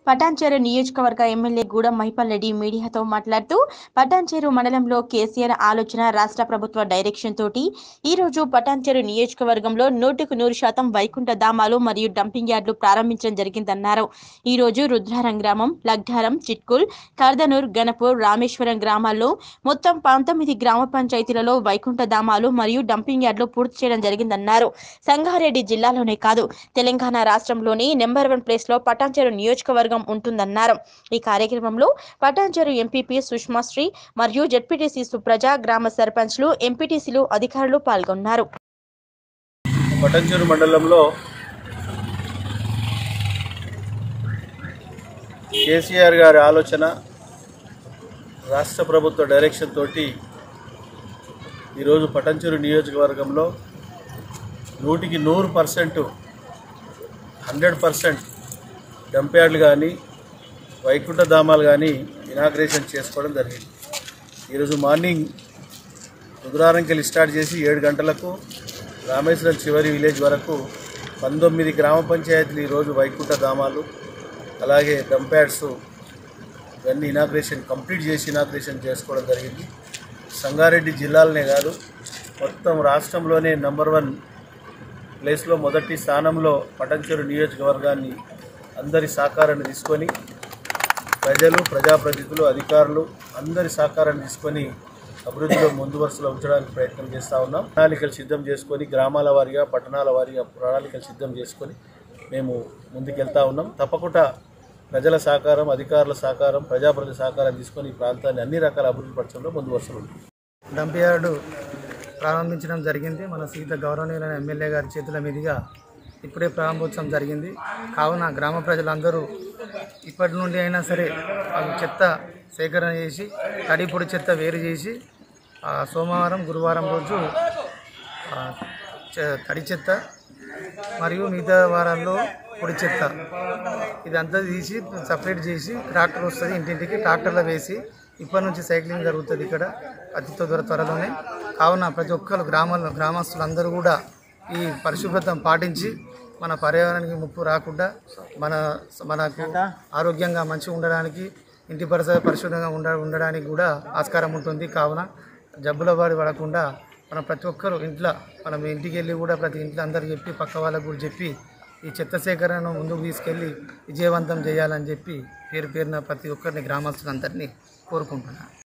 పటాన్చేరు నియోజకవర్గ ఎమ్మెల్యే గూడెం మహిపాల్ రెడ్డి మీడియాతో మాట్లాడుతూ పటాన్చేరు మండలంలో కేసీఆర్ ఆలోచన రాష్ట్ర ప్రభుత్వ డైరెక్షన్ తోటి ఈ రోజు పటాన్చేరు నియోజకవర్గంలో నూటికి నూరు శాతం వైకుంఠ ధామాలు మరియు డంపింగ్ యార్డులు ప్రారంభించడం జరిగిందన్నారు ఈ రోజు రుద్రారం గ్రామం లగ్ధారం చిట్కుల్ కర్దనూర్ గణపూర్ రామేశ్వరం గ్రామాల్లో మొత్తం పంతొమ్మిది గ్రామ పంచాయతీలలో వైకుంఠ ధామాలు మరియు డంపింగ్ యార్డులు పూర్తి చేయడం జరిగిందన్నారు సంగారెడ్డి జిల్లాలోనే కాదు తెలంగాణ రాష్ట్రంలోని నెంబర్ వన్ ప్లేస్ లో పటాన్చెరు నియోజకవర్గం ఉంటుందన్నారు ఈ కార్యక్రమంలో పటాన్చెరు ఎంపీపీ సుష్మాశ్రీ మరియు జెడ్పీటీసీ సుప్రజ గ్రామ సర్పంచ్లు ఎంపీటీసీలు అధికారులు పాల్గొన్నారు పటంచెరు మండలంలో కేసీఆర్ గారి ఆలోచన రాష్ట్ర ప్రభుత్వ డైరెక్షన్ తోటి ఈరోజు పటంచెరు నియోజకవర్గంలో నూటికి నూరు పర్సెంట్ హండ్రెడ్ పర్సెంట్ డంప్యార్డ్లు కానీ వైకుంఠ ధామాలు కానీ ఇనాగ్రేషన్ చేసుకోవడం జరిగింది ఈరోజు మార్నింగ్ రుద్రారంకెళ్ళి స్టార్ట్ చేసి ఏడు గంటలకు రామేశ్వరం చివరి విలేజ్ వరకు పంతొమ్మిది గ్రామ పంచాయతీలు ఈరోజు వైకుంఠ ధామాలు అలాగే డంప్యాడ్స్ ఇవన్నీ ఇనాగ్రేషన్ కంప్లీట్ చేసి ఇనాగ్రేషన్ చేసుకోవడం జరిగింది సంగారెడ్డి జిల్లాలనే కాదు మొత్తం రాష్ట్రంలోనే నంబర్ వన్ ప్లేస్లో మొదటి స్థానంలో పటంచెరు నియోజకవర్గాన్ని అందరి సహకారాన్ని తీసుకొని ప్రజలు ప్రజాప్రతినిధులు అధికారులు అందరి సహకారాన్ని తీసుకొని అభివృద్ధిలో ముందు వరుసలో ఉంచడానికి ప్రయత్నం చేస్తూ ఉన్నాం ప్రణాళికలు సిద్ధం చేసుకొని గ్రామాల వారీగా పట్టణాల వారీగా ప్రణాళికలు సిద్ధం చేసుకొని మేము ముందుకెళ్తా ఉన్నాం తప్పకుండా ప్రజల సహకారం అధికారుల సహకారం ప్రజాప్రతినిధుల సహకారం తీసుకొని ఈ ప్రాంతాన్ని అన్ని రకాల అభివృద్ధి పరచడంలో ముందు వరుసలో ఉంటాం డంప్ యార్డు ప్రారంభించడం జరిగింది మన సీత గౌరవనీయులైన ఎమ్మెల్యే గారి చేతుల మీదుగా ఇప్పుడే ప్రారంభోత్సవం జరిగింది కావున గ్రామ ప్రజలందరూ ఇప్పటి నుండి అయినా సరే వాళ్ళు చెత్త సేకరణ చేసి తడి పొడి చెత్త వేరు చేసి ఆ, సోమవారం గురువారం రోజు ఆ, చె- తడి చెత్త మరియు మిగతా వారాల్లో పొడి చెత్త ఇదంతా తీసి సపరేట్ చేసి ట్రాక్టర్ వస్తుంది ఇంటింటికి ట్రాక్టర్లో వేసి ఇప్పటి నుంచి సైక్లింగ్ జరుగుతుంది ఇక్కడ అతి త్వర త్వరలోనే కావున ప్రతి ఒక్కరు గ్రామాల్లో గ్రామస్తులందరూ కూడా ఈ పరిశుభ్రత పాటించి మన పర్యావరణానికి ముప్పు రాకుండా మన మనకు ఆరోగ్యంగా మంచిగా ఉండడానికి ఇంటి పరిసర పరిశుభ్రంగా ఉండ ఉండడానికి కూడా ఆస్కారం ఉంటుంది కావున జబ్బుల బారి పడకుండా మనం ప్రతి ఒక్కరు ఇంట్లో మనం ఇంటికి వెళ్ళి కూడా ప్రతి ఇంట్లో అందరికి చెప్పి పక్క వాళ్ళకు కూడా చెప్పి ఈ చెత్త సేకరణను ముందుకు తీసుకెళ్ళి విజయవంతం చేయాలని చెప్పి పేరు పేరున ప్రతి ఒక్కరిని గ్రామస్తులందరినీ కోరుకుంటున్నాను